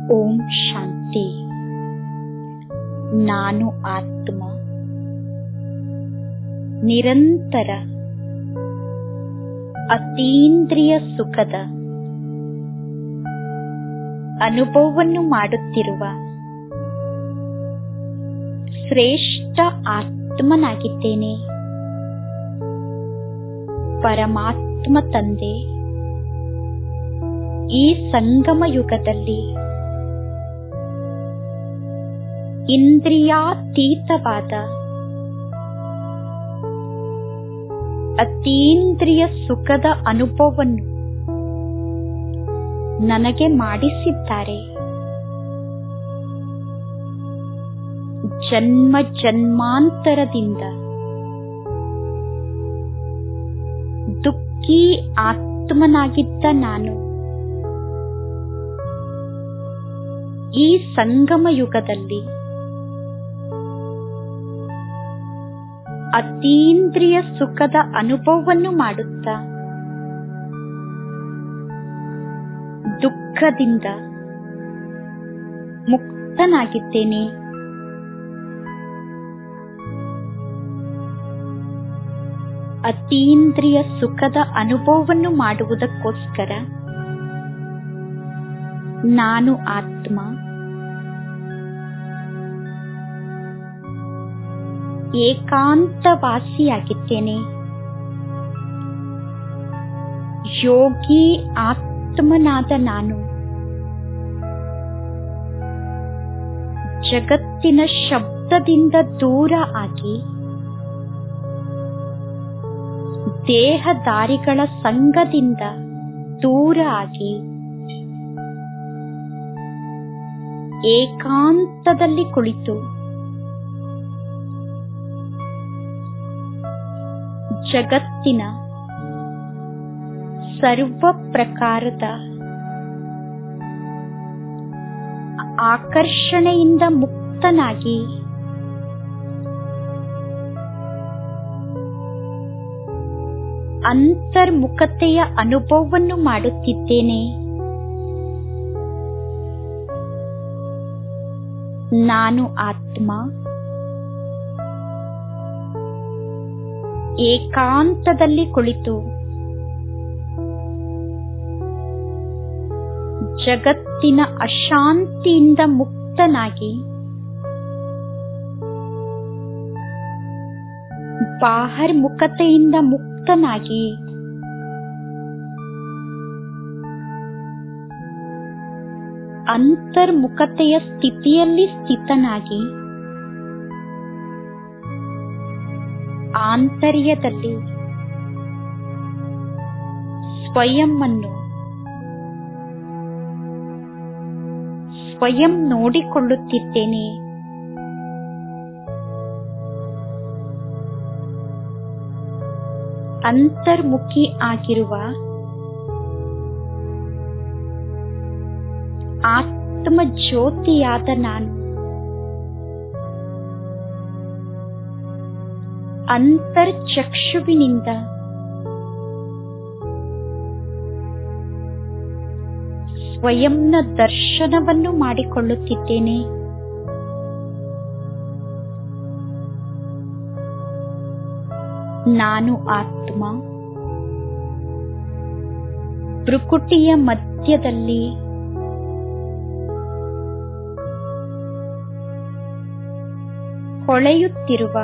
ಓಂ ಶಾಂತಿ ನಾನು ಆತ್ಮ ನಿರಂತರ ಅತೀಂದ್ರಿಯ ಸುಖದ ಅನುಭವವನ್ನು ಮಾಡುತ್ತಿರುವ ಶ್ರೇಷ್ಠ ಆತ್ಮನಾಗಿದ್ದೇನೆ ಪರಮಾತ್ಮ ತಂದೆ ಈ ಸಂಗಮ ಯುಗದಲ್ಲಿ ಇಂದ್ರಿಯಾತೀತವಾದ ಅತೀಂದ್ರಿಯ ಸುಖದ ಅನುಭವವನ್ನು ನನಗೆ ಮಾಡಿಸಿದ್ದಾರೆ ಜನ್ಮ ಜನ್ಮಾಂತರದಿಂದ ದುಃಖಿ ಆತ್ಮನಾಗಿದ್ದ ನಾನು ಈ ಸಂಗಮ ಯುಗದಲ್ಲಿ ಅತೀಂದ್ರಿಯ ಸುಖದ ಅನುಭವವನ್ನು ಮಾಡುತ್ತಾ ದುಃಖದಿಂದ ಮುಕ್ತನಾಗಿದ್ದೇನೆ ಅತೀಂದ್ರಿಯ ಸುಖದ ಅನುಭವವನ್ನು ಮಾಡುವುದಕ್ಕೋಸ್ಕರ ನಾನು ಆತ್ಮ ಏಕಾಂತವಾಸಿಯಾಗಿದ್ದೇನೆ ಯೋಗಿ ಆತ್ಮನಾದ ನಾನು ಜಗತ್ತಿನ ಶಬ್ದದಿಂದ ದೂರ ಆಗಿ ದೇಹದಾರಿಗಳ ಸಂಘದಿಂದ ದೂರ ಆಗಿ ಏಕಾಂತದಲ್ಲಿ ಕುಳಿತು ಜಗತ್ತಿನ ಸರ್ವ ಪ್ರಕಾರದ ಆಕರ್ಷಣೆಯಿಂದ ಮುಕ್ತನಾಗಿ ಅಂತರ್ಮುಖತೆಯ ಅನುಭವವನ್ನು ಮಾಡುತ್ತಿದ್ದೇನೆ ನಾನು ಆತ್ಮ ಏಕಾಂತದಲ್ಲಿ ಕುಳಿತು ಜಗತ್ತಿನ ಅಶಾಂತಿಯಿಂದ ಮುಕ್ತನಾಗಿ ಬಾಹರ್ಮುಖತೆಯಿಂದ ಮುಕ್ತನಾಗಿ ಅಂತರ್ಮುಖತೆಯ ಸ್ಥಿತಿಯಲ್ಲಿ ಸ್ಥಿತನಾಗಿ ಆಂತರ್ಯದಲ್ಲಿ ಸ್ವಯಂ ಅನ್ನು ಸ್ವಯಂ ನೋಡಿಕೊಳ್ಳುತ್ತಿದ್ದೇನೆ ಅಂತರ್ಮುಖಿ ಆಗಿರುವ ಆತ್ಮ ಜ್ಯೋತಿಯಾದ ನಾನು ಅಂತರ್ಚಕ್ಷುವಿನಿಂದ ಸ್ವಯಂನ ದರ್ಶನವನ್ನು ಮಾಡಿಕೊಳ್ಳುತ್ತಿದ್ದೇನೆ ನಾನು ಆತ್ಮ ಭ್ರುಕುಟಿಯ ಮಧ್ಯದಲ್ಲಿ ಹೊಳೆಯುತ್ತಿರುವ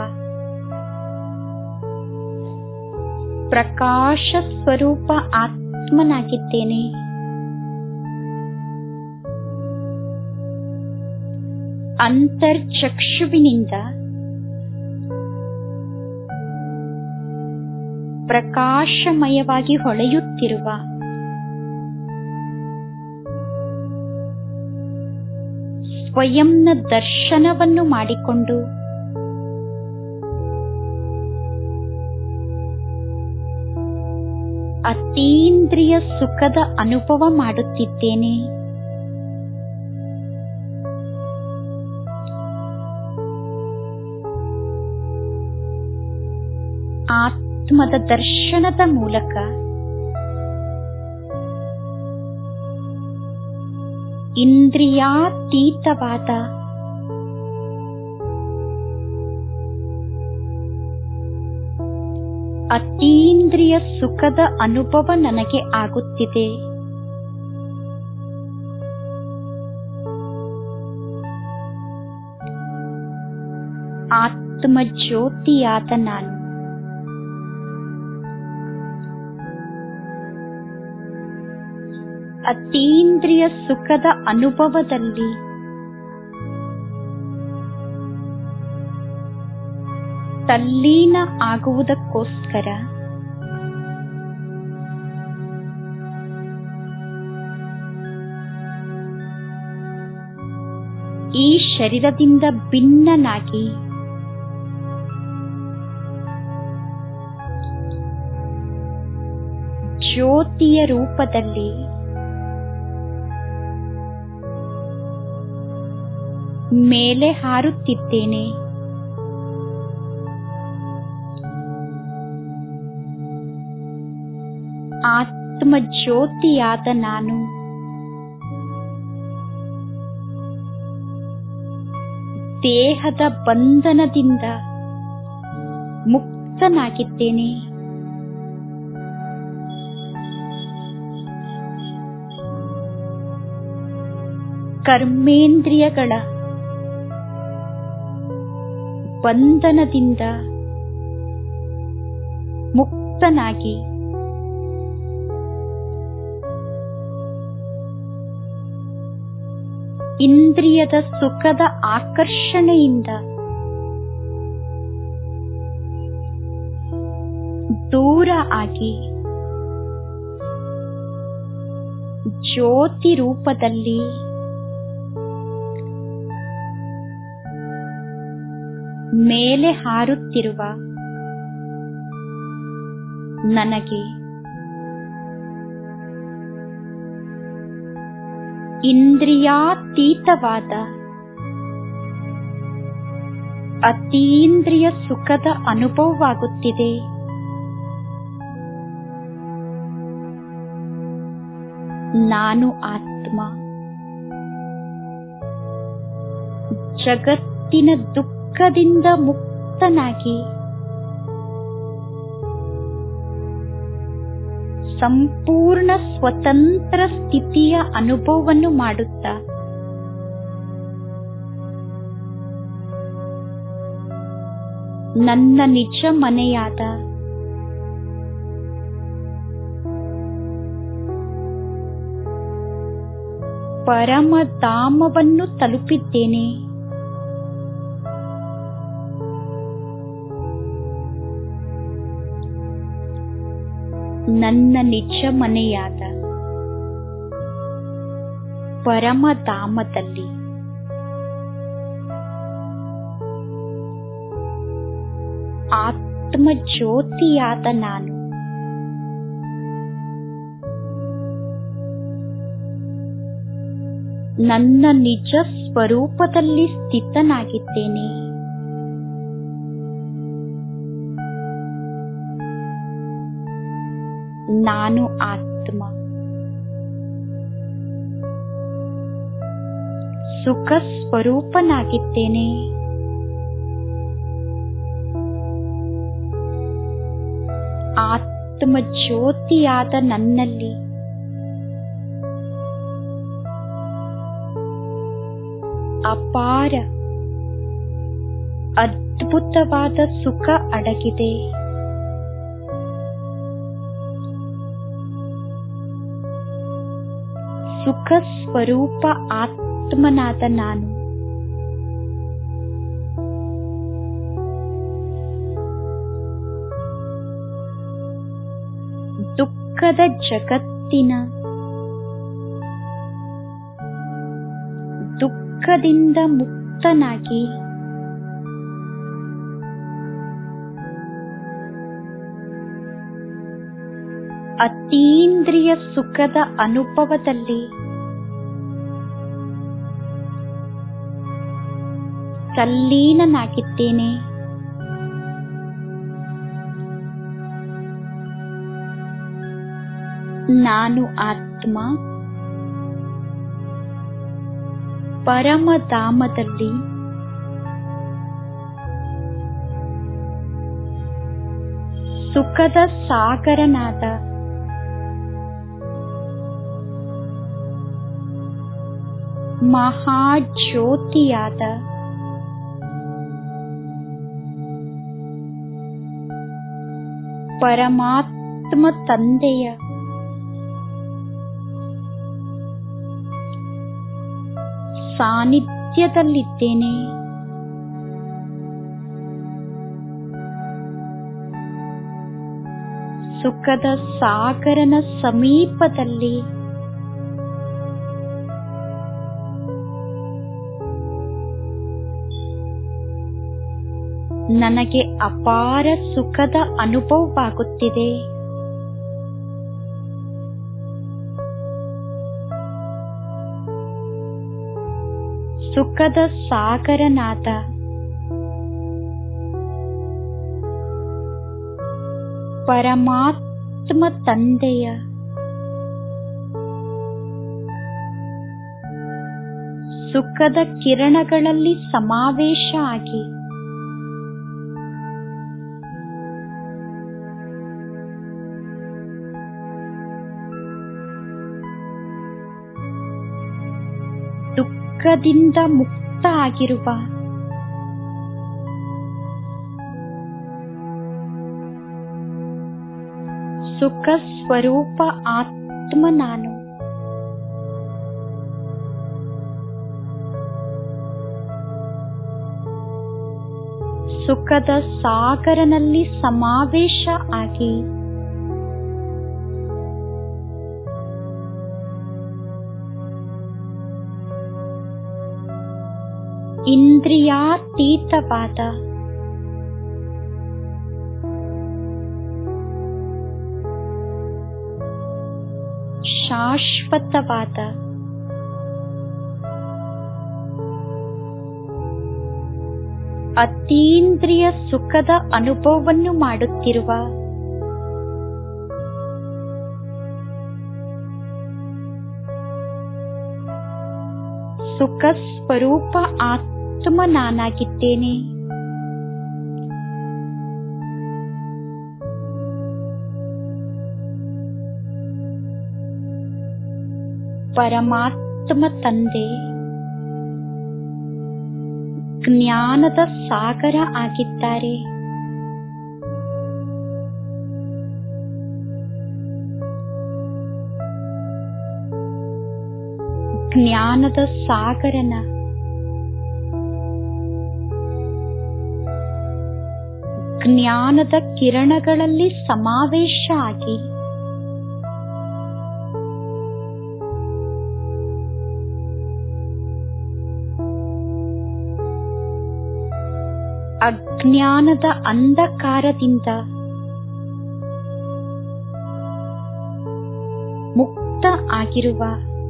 ಪ್ರಕಾಶ ಸ್ವರೂಪ ಆತ್ಮನಾಗಿದ್ದೇನೆ ಅಂತರ್ಚಕ್ಷುವಿನಿಂದ ಪ್ರಕಾಶಮಯವಾಗಿ ಹೊಳೆಯುತ್ತಿರುವ ಸ್ವಯಂನ ದರ್ಶನವನ್ನು ಮಾಡಿಕೊಂಡು ಅತೀಂದ್ರಿಯ ಸುಖದ ಅನುಭವ ಮಾಡುತ್ತಿದ್ದೇನೆ ಆತ್ಮದ ದರ್ಶನದ ಮೂಲಕ ಇಂದ್ರಿಯಾತೀತವಾದ ಅತೀಂದ್ರಿಯ ಸುಖದ ಅನುಭವ ನನಗೆ ಆಗುತ್ತಿದೆ ಆತ್ಮ ಜ್ಯೋತಿಯಾದ ನಾನು ಅತೀಂದ್ರಿಯ ಸುಖದ ಅನುಭವದಲ್ಲಿ ತಲ್ಲೀನ ಆಗುವುದಕ್ಕೋಸ್ಕರ ಈ ಶರೀರದಿಂದ ಭಿನ್ನನಾಗಿ ಜ್ಯೋತಿಯ ರೂಪದಲ್ಲಿ ಮೇಲೆ ಹಾರುತ್ತಿದ್ದೇನೆ ಆತ್ಮ ಜ್ಯೋತಿಯಾದ ನಾನು ದೇಹದ ಬಂಧನದಿಂದ ಮುಕ್ತನಾಗಿದ್ದೇನೆ ಕರ್ಮೇಂದ್ರಿಯಗಳ ಬಂಧನದಿಂದ ಮುಕ್ತನಾಗಿ ಇಂದ್ರಿಯದ ಸುಖದ ಆಕರ್ಷಣೆಯಿಂದ ದೂರ ಆಗಿ ಜ್ಯೋತಿ ರೂಪದಲ್ಲಿ ಮೇಲೆ ಹಾರುತ್ತಿರುವ ನನಗೆ ಇಂದ್ರಿಯಾತೀತವಾದ ಅತೀಂದ್ರಿಯ ಸುಖದ ಅನುಭವವಾಗುತ್ತಿದೆ ನಾನು ಆತ್ಮ ಜಗತ್ತಿನ ದುಃಖದಿಂದ ಮುಕ್ತನಾಗಿ ಸಂಪೂರ್ಣ ಸ್ವತಂತ್ರ ಸ್ಥಿತಿಯ ಅನುಭವವನ್ನು ಮಾಡುತ್ತಾ ನನ್ನ ನಿಜ ಮನೆಯಾದ ಪರಮಧಾಮವನ್ನು ತಲುಪಿದ್ದೇನೆ ನನ್ನ ನಿಜ ಮನೆಯಾದ ಪರಮಧಾಮದಲ್ಲಿ ಆತ್ಮ ಜ್ಯೋತಿಯಾದ ನಾನು ನನ್ನ ನಿಜ ಸ್ವರೂಪದಲ್ಲಿ ಸ್ಥಿತನಾಗಿದ್ದೇನೆ ನಾನು ಆತ್ಮ ಸುಖ ಸ್ವರೂಪನಾಗಿದ್ದೇನೆ ಆತ್ಮ ಜ್ಯೋತಿಯಾದ ನನ್ನಲ್ಲಿ ಅಪಾರ ಅದ್ಭುತವಾದ ಸುಖ ಅಡಗಿದೆ ಸುಖ ಸ್ವರೂಪ ಆತ್ಮನಾದ ನಾನು ದುಃಖದ ಜಗತ್ತಿನ ದುಃಖದಿಂದ ಮುಕ್ತನಾಗಿ ಅತೀಂದ್ರಿಯ ಸುಖದ ಅನುಭವದಲ್ಲಿ ತಲ್ಲೀನನಾಗಿದ್ದೇನೆ ನಾನು ಆತ್ಮ ಪರಮಧಾಮದಲ್ಲಿ ಸುಖದ ಸಾಗರನಾದ ಮಹಾಜ್ಯೋತಿಯಾದ ಪರಮಾತ್ಮ ತಂದೆಯ ಸಾನ್ನಿಧ್ಯದಲ್ಲಿದ್ದೇನೆ ಸುಖದ ಸಾಗರನ ಸಮೀಪದಲ್ಲಿ ನನಗೆ ಅಪಾರ ಸುಖದ ಅನುಭವವಾಗುತ್ತಿದೆ ಸುಖದ ಸಾಗರನಾದ ಪರಮಾತ್ಮ ತಂದೆಯ ಸುಖದ ಕಿರಣಗಳಲ್ಲಿ ಸಮಾವೇಶ ಆಗಿ ದುಃಖದಿಂದ ಮುಕ್ತ ಆಗಿರುವ ಸುಖ ಸ್ವರೂಪ ಆತ್ಮ ನಾನು ಸುಖದ ಸಾಗರನಲ್ಲಿ ಸಮಾವೇಶ ಆಗಿ ಇಂದ್ರಿಯಾತೀತವಾದ ಶಾಶ್ವತವಾದ ಅತೀಂದ್ರಿಯ ಸುಖದ ಅನುಭವವನ್ನು ಮಾಡುತ್ತಿರುವ ಸುಖ ಸ್ವರೂಪ ಆತ್ಮ ನಾನಾಗಿದ್ದೇನೆ ಪರಮಾತ್ಮ ತಂದೆ ಜ್ಞಾನದ ಸಾಗರ ಆಗಿದ್ದಾರೆ ಜ್ಞಾನದ ಸಾಗರನ ಜ್ಞಾನದ ಕಿರಣಗಳಲ್ಲಿ ಸಮಾವೇಶ ಆಗಿ ಅಜ್ಞಾನದ ಅಂಧಕಾರದಿಂದ ಮುಕ್ತ ಆಗಿರುವ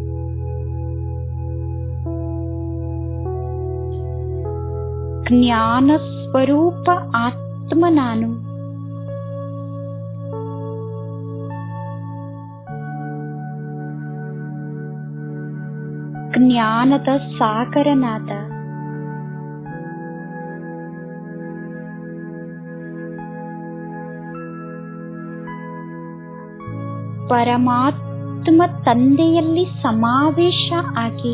ಜ್ಞಾನ ಸ್ವರೂಪ ಆತ್ಮ ನಾನು ಜ್ಞಾನದ ಸಾಗರನಾದ ಪರಮಾತ್ಮ ತಂದೆಯಲ್ಲಿ ಸಮಾವೇಶ ಆಗಿ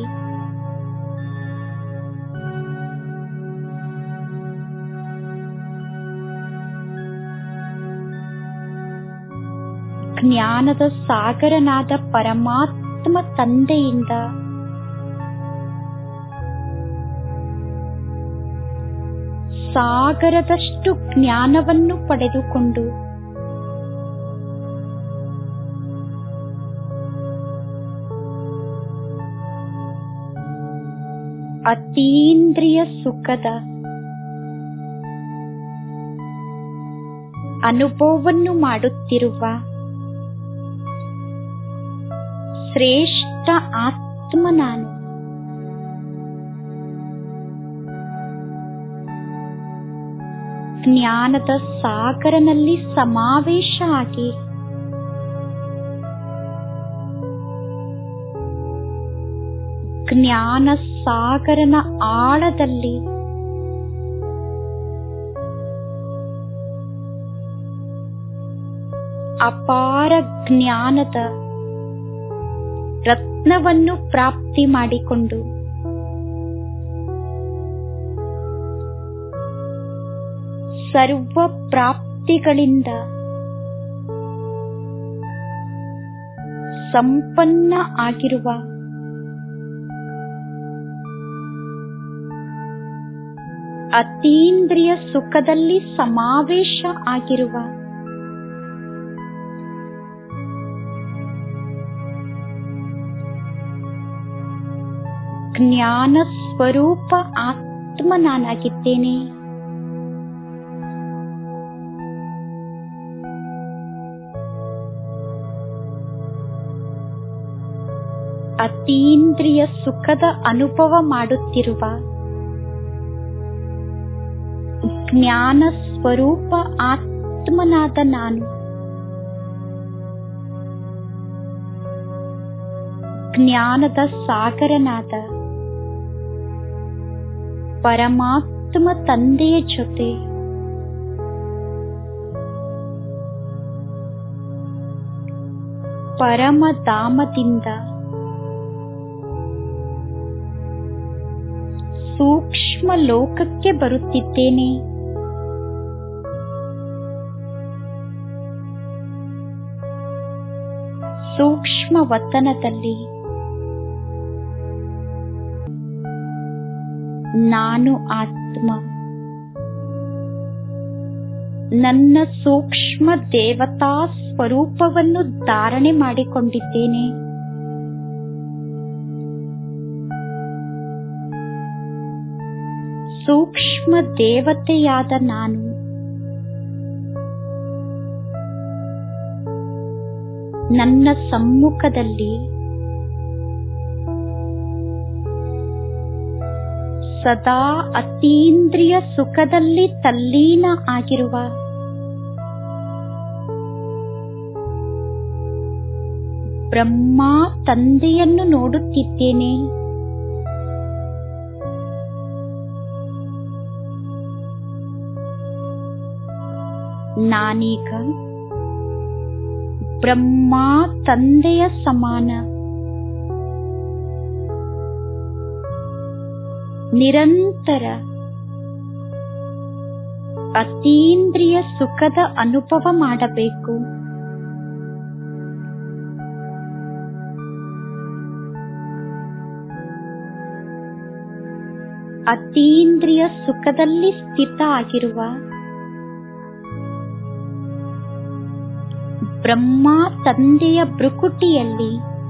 ಜ್ಞಾನದ ಸಾಗರನಾದ ಪರಮಾತ್ಮ ತಂದೆಯಿಂದ ಸಾಗರದಷ್ಟು ಜ್ಞಾನವನ್ನು ಪಡೆದುಕೊಂಡು ಅತೀಂದ್ರಿಯ ಸುಖದ ಅನುಭವವನ್ನು ಮಾಡುತ್ತಿರುವ ಶ್ರೇಷ್ಠ ಆತ್ಮ ನಾನು ಜ್ಞಾನದ ಸಾಗರನಲ್ಲಿ ಸಮಾವೇಶ ಆಗಿ ಜ್ಞಾನ ಸಾಗರನ ಆಳದಲ್ಲಿ ಅಪಾರ ಜ್ಞಾನದ ರತ್ನವನ್ನು ಪ್ರಾಪ್ತಿ ಮಾಡಿಕೊಂಡು ಸರ್ವ ಪ್ರಾಪ್ತಿಗಳಿಂದ ಸಂಪನ್ನ ಆಗಿರುವ ಅತೀಂದ್ರಿಯ ಸುಖದಲ್ಲಿ ಸಮಾವೇಶ ಆಗಿರುವ ಜ್ಞಾನ ಸ್ವರೂಪ ಆತ್ಮ ನಾನಾಗಿದ್ದೇನೆ ಅತೀಂದ್ರಿಯ ಸುಖದ ಅನುಭವ ಮಾಡುತ್ತಿರುವ ಜ್ಞಾನ ಸ್ವರೂಪ ಆತ್ಮನಾದ ನಾನು ಜ್ಞಾನದ ಸಾಗರನಾದ ಪರಮಾತ್ಮ ತಂದೆಯ ಜೊತೆ ಪರಮಧಾಮದಿಂದ ಸೂಕ್ಷ್ಮ ಲೋಕಕ್ಕೆ ಬರುತ್ತಿದ್ದೇನೆ ಸೂಕ್ಷ್ಮ ವತನದಲ್ಲಿ ನಾನು ಆತ್ಮ ನನ್ನ ಸೂಕ್ಷ್ಮ ದೇವತಾ ಸ್ವರೂಪವನ್ನು ಧಾರಣೆ ಮಾಡಿಕೊಂಡಿದ್ದೇನೆ ಸೂಕ್ಷ್ಮ ದೇವತೆಯಾದ ನಾನು ನನ್ನ ಸಮ್ಮುಖದಲ್ಲಿ ಸದಾ ಅತೀಂದ್ರಿಯ ಸುಖದಲ್ಲಿ ತಲ್ಲೀನ ಆಗಿರುವ ಬ್ರಹ್ಮ ತಂದೆಯನ್ನು ನೋಡುತ್ತಿದ್ದೇನೆ ನಾನೀಗ ಬ್ರಹ್ಮ ತಂದೆಯ ಸಮಾನ ನಿರಂತರ ಅತೀಂದ್ರಿಯ ಸುಖದ ಅನುಭವ ಮಾಡಬೇಕು ಅತೀಂದ್ರಿಯ ಸುಖದಲ್ಲಿ ಸ್ಥಿತ ಆಗಿರುವ ಬ್ರಹ್ಮ ತಂದೆಯ ಭ್ರುಕುಟಿಯಲ್ಲಿ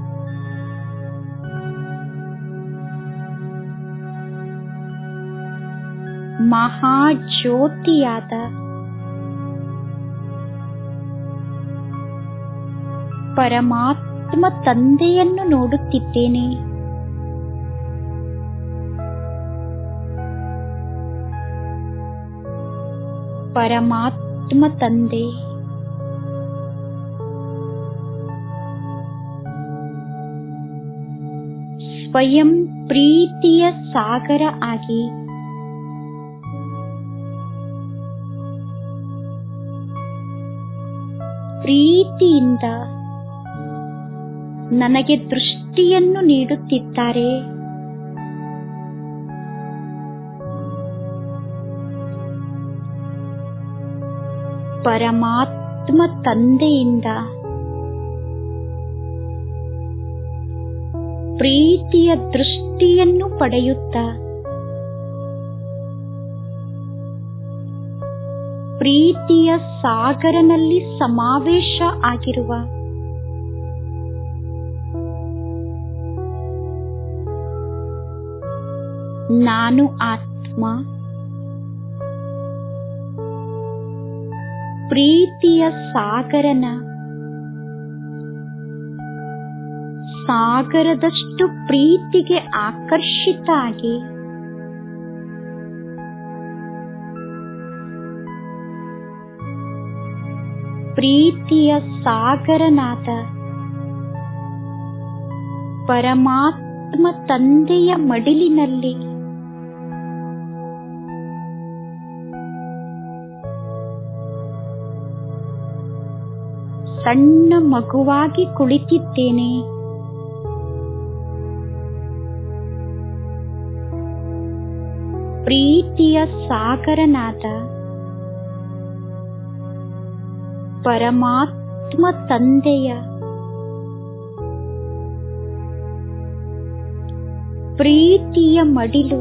ಮಹಾಜ್ಯೋತಿಯಾದ ಪರಮಾತ್ಮ ತಂದೆಯನ್ನು ನೋಡುತ್ತಿದ್ದೇನೆ ಪರಮಾತ್ಮ ತಂದೆ ಸ್ವಯಂ ಪ್ರೀತಿಯ ಸಾಗರ ಆಗಿ ಪ್ರೀತಿಯಿಂದ ನನಗೆ ದೃಷ್ಟಿಯನ್ನು ನೀಡುತ್ತಿದ್ದಾರೆ ಪರಮಾತ್ಮ ತಂದೆಯಿಂದ ಪ್ರೀತಿಯ ದೃಷ್ಟಿಯನ್ನು ಪಡೆಯುತ್ತ ಪ್ರೀತಿಯ ಸಾಗರನಲ್ಲಿ ಸಮಾವೇಶ ಆಗಿರುವ ನಾನು ಆತ್ಮ ಪ್ರೀತಿಯ ಸಾಗರನ ಸಾಗರದಷ್ಟು ಪ್ರೀತಿಗೆ ಆಕರ್ಷಿತ ಆಗಿ ಪ್ರೀತಿಯ ಸಾಗರನಾದ ಪರಮಾತ್ಮ ಪರಮಾತ್ಮ ತಂದೆಯ ಮಡಿಲಿನಲ್ಲಿ ಸಣ್ಣ ಮಗುವಾಗಿ ಕುಳಿತಿದ್ದೇನೆ ಪ್ರೀತಿಯ ಸಾಗರನಾದ ಪರಮಾತ್ಮ ತಂದೆಯ ಪ್ರೀತಿಯ ಮಡಿಲು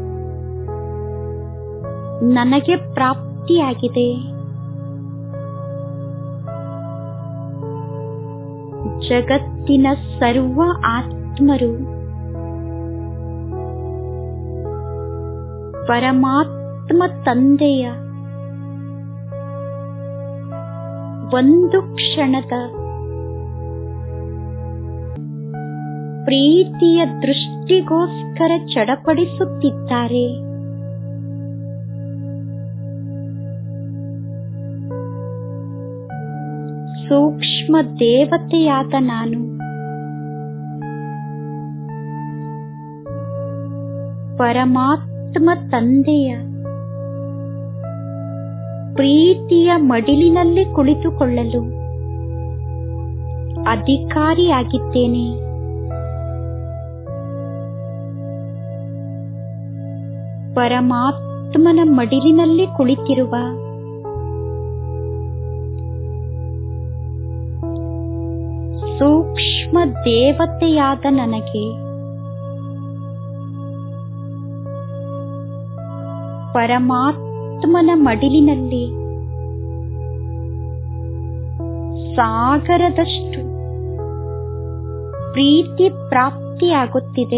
ನನಗೆ ಪ್ರಾಪ್ತಿಯಾಗಿದೆ ಜಗತ್ತಿನ ಸರ್ವ ಆತ್ಮರು ಪರಮಾತ್ಮ ತಂದೆಯ ಒಂದು ಕ್ಷಣದ ಪ್ರೀತಿಯ ದೃಷ್ಟಿಗೋಸ್ಕರ ಚಡಪಡಿಸುತ್ತಿದ್ದಾರೆ ಸೂಕ್ಷ್ಮ ದೇವತೆಯಾದ ನಾನು ಪರಮಾತ್ಮ ತಂದೆಯ ಪ್ರೀತಿಯ ಮಡಿಲಿನಲ್ಲಿ ಕುಳಿತುಕೊಳ್ಳಲು ಅಧಿಕಾರಿಯಾಗಿದ್ದೇನೆ ಪರಮಾತ್ಮನ ಮಡಿಲಿನಲ್ಲಿ ಕುಳಿತಿರುವ ಸೂಕ್ಷ್ಮ ದೇವತೆಯಾದ ನನಗೆ ಪರಮಾತ್ಮನ ಮಡಿಲಿನಲ್ಲಿ ಸಾಗರದಷ್ಟು ಪ್ರೀತಿ ಪ್ರಾಪ್ತಿಯಾಗುತ್ತಿದೆ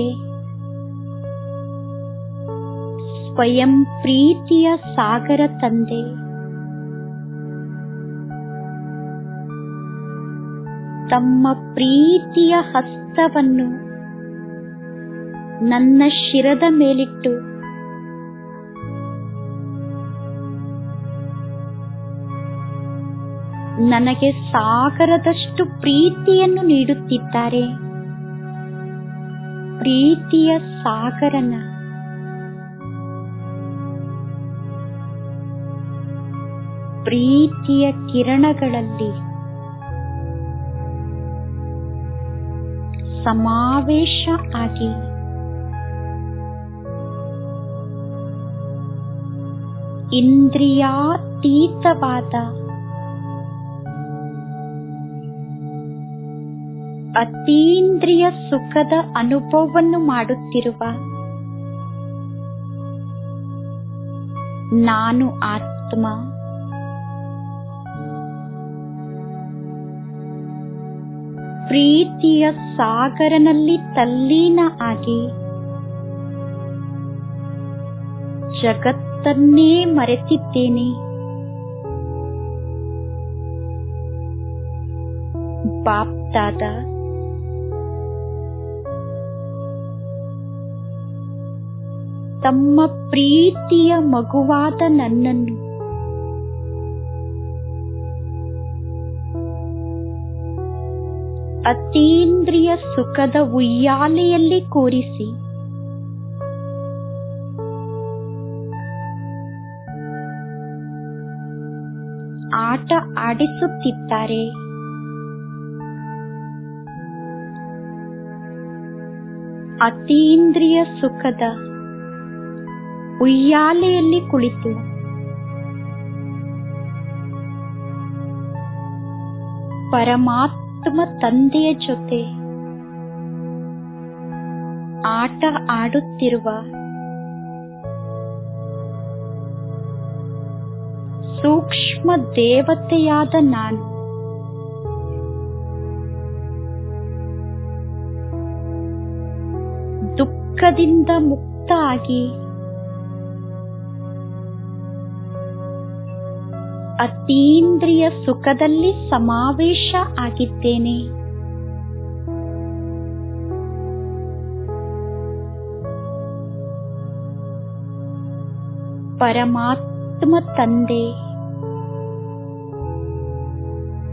ಸ್ವಯಂ ಪ್ರೀತಿಯ ಸಾಗರ ತಂದೆ ತಮ್ಮ ಪ್ರೀತಿಯ ಹಸ್ತವನ್ನು ನನ್ನ ಶಿರದ ಮೇಲಿಟ್ಟು ನನಗೆ ಸಾಗರದಷ್ಟು ಪ್ರೀತಿಯನ್ನು ನೀಡುತ್ತಿದ್ದಾರೆ ಪ್ರೀತಿಯ ಸಾಗರನ ಪ್ರೀತಿಯ ಕಿರಣಗಳಲ್ಲಿ ಸಮಾವೇಶ ಆಗಿ ಇಂದ್ರಿಯಾತೀತವಾದ ಅತೀಂದ್ರಿಯ ಸುಖದ ಅನುಭವವನ್ನು ಮಾಡುತ್ತಿರುವ ನಾನು ಆತ್ಮ ಪ್ರೀತಿಯ ಸಾಗರನಲ್ಲಿ ತಲ್ಲೀನ ಆಗಿ ಜಗತ್ತನ್ನೇ ಮರೆತಿದ್ದೇನೆ ಬಾಪ್ದಾದ ತಮ್ಮ ಪ್ರೀತಿಯ ಮಗುವಾದ ನನ್ನನ್ನು ಅತೀಂದ್ರಿಯ ಸುಖದ ಉಯ್ಯಾಲೆಯಲ್ಲಿ ಕೂರಿಸಿ ಆಟ ಆಡಿಸುತ್ತಿದ್ದಾರೆ ಅತೀಂದ್ರಿಯ ಸುಖದ ಉಯ್ಯಾಲೆಯಲ್ಲಿ ಕುಳಿತು ಪರಮಾತ್ಮ ತಂದೆಯ ಜೊತೆ ಆಟ ಆಡುತ್ತಿರುವ ಸೂಕ್ಷ್ಮ ದೇವತೆಯಾದ ನಾನು ದುಃಖದಿಂದ ಮುಕ್ತ ಆಗಿ ಅತೀಂದ್ರಿಯ ಸುಖದಲ್ಲಿ ಸಮಾವೇಶ ಆಗಿದ್ದೇನೆ ಪರಮಾತ್ಮ ತಂದೆ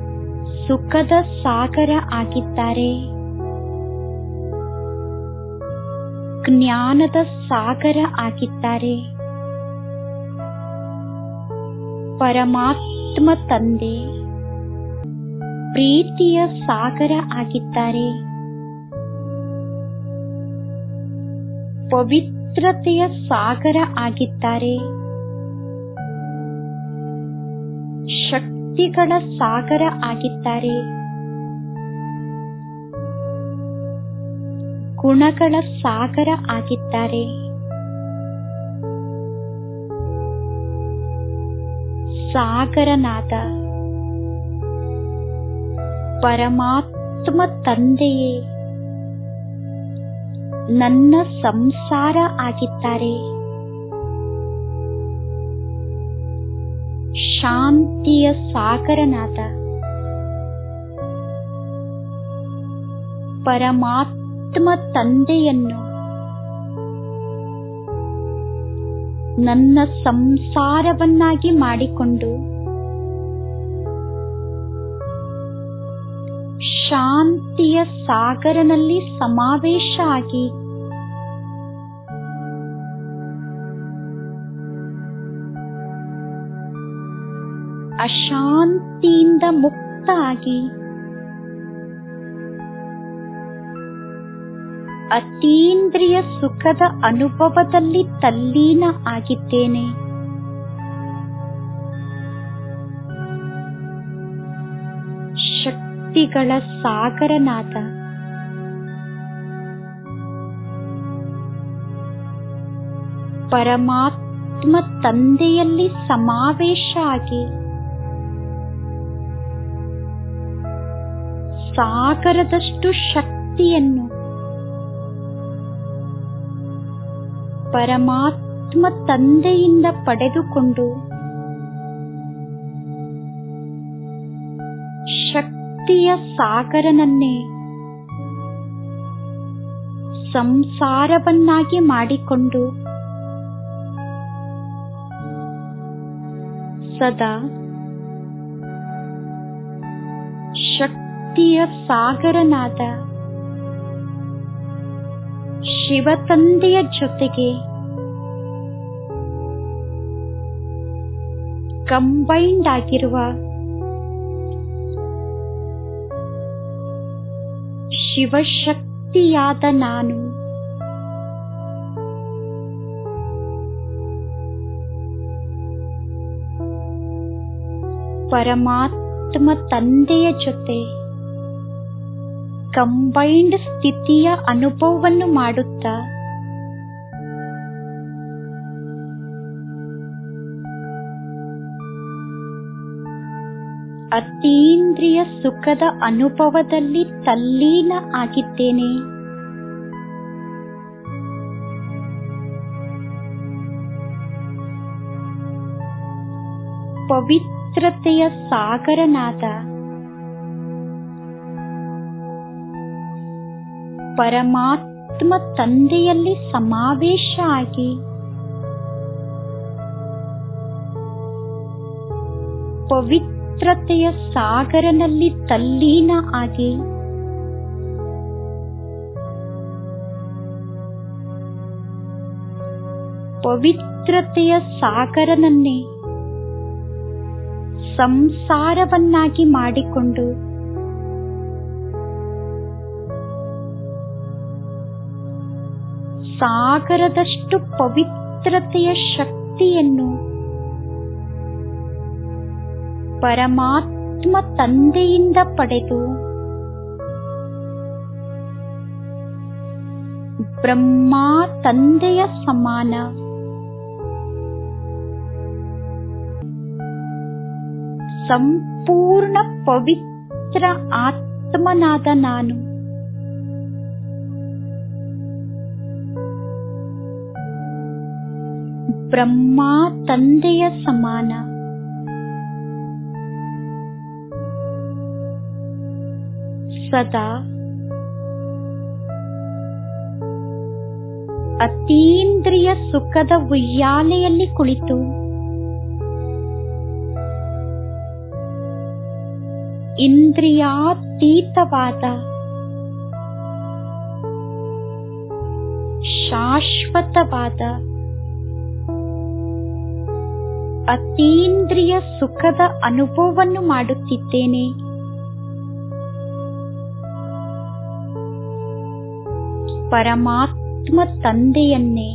ಸುಖದ ಸಾಗರ ಆಗಿದ್ದಾರೆ ಜ್ಞಾನದ ಸಾಗರ ಆಗಿದ್ದಾರೆ ಪರಮಾತ್ಮ ತಂದೆ ಪ್ರೀತಿಯ ಸಾಗರ ಆಗಿದ್ದಾರೆ ಪವಿತ್ರತೆಯ ಸಾಗರ ಆಗಿದ್ದಾರೆ ಶಕ್ತಿಗಳ ಸಾಗರ ಆಗಿದ್ದಾರೆ ಗುಣಗಳ ಸಾಗರ ಆಗಿದ್ದಾರೆ ಸಾಗರನಾದ ಪರಮಾತ್ಮ ತಂದೆಯೇ ನನ್ನ ಸಂಸಾರ ಆಗಿದ್ದಾರೆ ಶಾಂತಿಯ ಸಾಗರನಾದ ಪರಮಾತ್ಮ ತಂದೆಯನ್ನು ನನ್ನ ಸಂಸಾರವನ್ನಾಗಿ ಮಾಡಿಕೊಂಡು ಶಾಂತಿಯ ಸಾಗರನಲ್ಲಿ ಸಮಾವೇಶ ಆಗಿ ಅಶಾಂತಿಯಿಂದ ಮುಕ್ತ ಆಗಿ ಅತೀಂದ್ರಿಯ ಸುಖದ ಅನುಭವದಲ್ಲಿ ತಲ್ಲೀನ ಆಗಿದ್ದೇನೆ ಶಕ್ತಿಗಳ ಸಾಗರನಾದ ಪರಮಾತ್ಮ ತಂದೆಯಲ್ಲಿ ಸಮಾವೇಶ ಆಗಿ ಸಾಗರದಷ್ಟು ಶಕ್ತಿಯನ್ನು ಪರಮಾತ್ಮ ತಂದೆಯಿಂದ ಪಡೆದುಕೊಂಡು ಶಕ್ತಿಯ ಸಾಗರನನ್ನೇ ಸಂಸಾರವನ್ನಾಗಿ ಮಾಡಿಕೊಂಡು ಸದಾ ಶಕ್ತಿಯ ಸಾಗರನಾದ ಶಿವತಂದೆಯ ಜೊತೆಗೆ ಕಂಬೈಂಡ್ ಆಗಿರುವ ಶಿವಶಕ್ತಿಯಾದ ನಾನು ಪರಮಾತ್ಮ ತಂದೆಯ ಜೊತೆ ಕಂಬೈಂಡ್ ಸ್ಥಿತಿಯ ಅನುಭವವನ್ನು ಮಾಡುತ್ತಾ ಅತೀಂದ್ರಿಯ ಸುಖದ ಅನುಭವದಲ್ಲಿ ತಲ್ಲೀನ ಆಗಿದ್ದೇನೆ ಪವಿತ್ರತೆಯ ಸಾಗರನಾದ ಪರಮಾತ್ಮ ತಂದೆಯಲ್ಲಿ ಸಮಾವೇಶ ಆಗಿ ಪವಿತ್ರತೆಯ ಸಾಗರನಲ್ಲಿ ತಲ್ಲೀನ ಆಗಿ ಪವಿತ್ರತೆಯ ಸಾಗರನನ್ನೇ ಸಂಸಾರವನ್ನಾಗಿ ಮಾಡಿಕೊಂಡು ಸಾಗರದಷ್ಟು ಪವಿತ್ರತೆಯ ಶಕ್ತಿಯನ್ನು ಪರಮಾತ್ಮ ತಂದೆಯಿಂದ ಪಡೆದು ಬ್ರಹ್ಮ ತಂದೆಯ ಸಮಾನ ಸಂಪೂರ್ಣ ಪವಿತ್ರ ಆತ್ಮನಾದ ನಾನು ಬ್ರಹ್ಮ ತಂದೆಯ ಸಮಾನ ಸದಾ ಅತೀಂದ್ರಿಯ ಸುಖದ ಉಯ್ಯಾಲೆಯಲ್ಲಿ ಕುಳಿತು ಇಂದ್ರಿಯಾತೀತವಾದ ಶಾಶ್ವತವಾದ ಅತೀಂದ್ರಿಯ ಸುಖದ ಅನುಭವವನ್ನು ಮಾಡುತ್ತಿದ್ದೇನೆ ಪರಮಾತ್ಮ ತಂದೆಯನ್ನೇ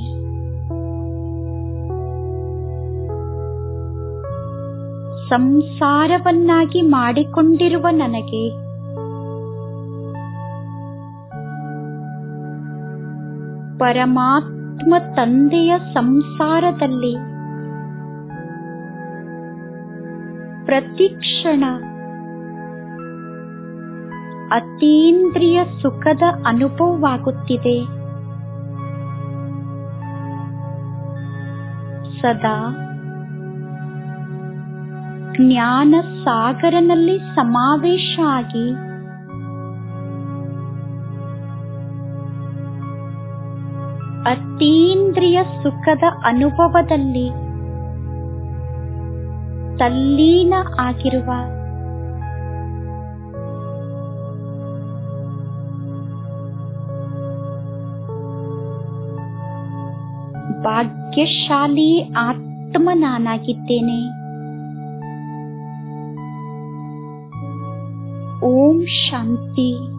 ಸಂಸಾರವನ್ನಾಗಿ ಮಾಡಿಕೊಂಡಿರುವ ನನಗೆ ಪರಮಾತ್ಮ ತಂದೆಯ ಸಂಸಾರದಲ್ಲಿ ಪ್ರತಿಕ್ಷಣ ಅತೀಂದ್ರಿಯ ಸುಖದ ಅನುಭವವಾಗುತ್ತಿದೆ ಸದಾ ಜ್ಞಾನ ಸಾಗರನಲ್ಲಿ ಸಮಾವೇಶ ಆಗಿ ಅತೀಂದ್ರಿಯ ಸುಖದ ಅನುಭವದಲ್ಲಿ ತಲ್ಲೀನ ಆಗಿರುವ ಭಾಗ್ಯಶಾಲಿ ಆತ್ಮ ನಾನಾಗಿದ್ದೇನೆ ಓಂ ಶಾಂತಿ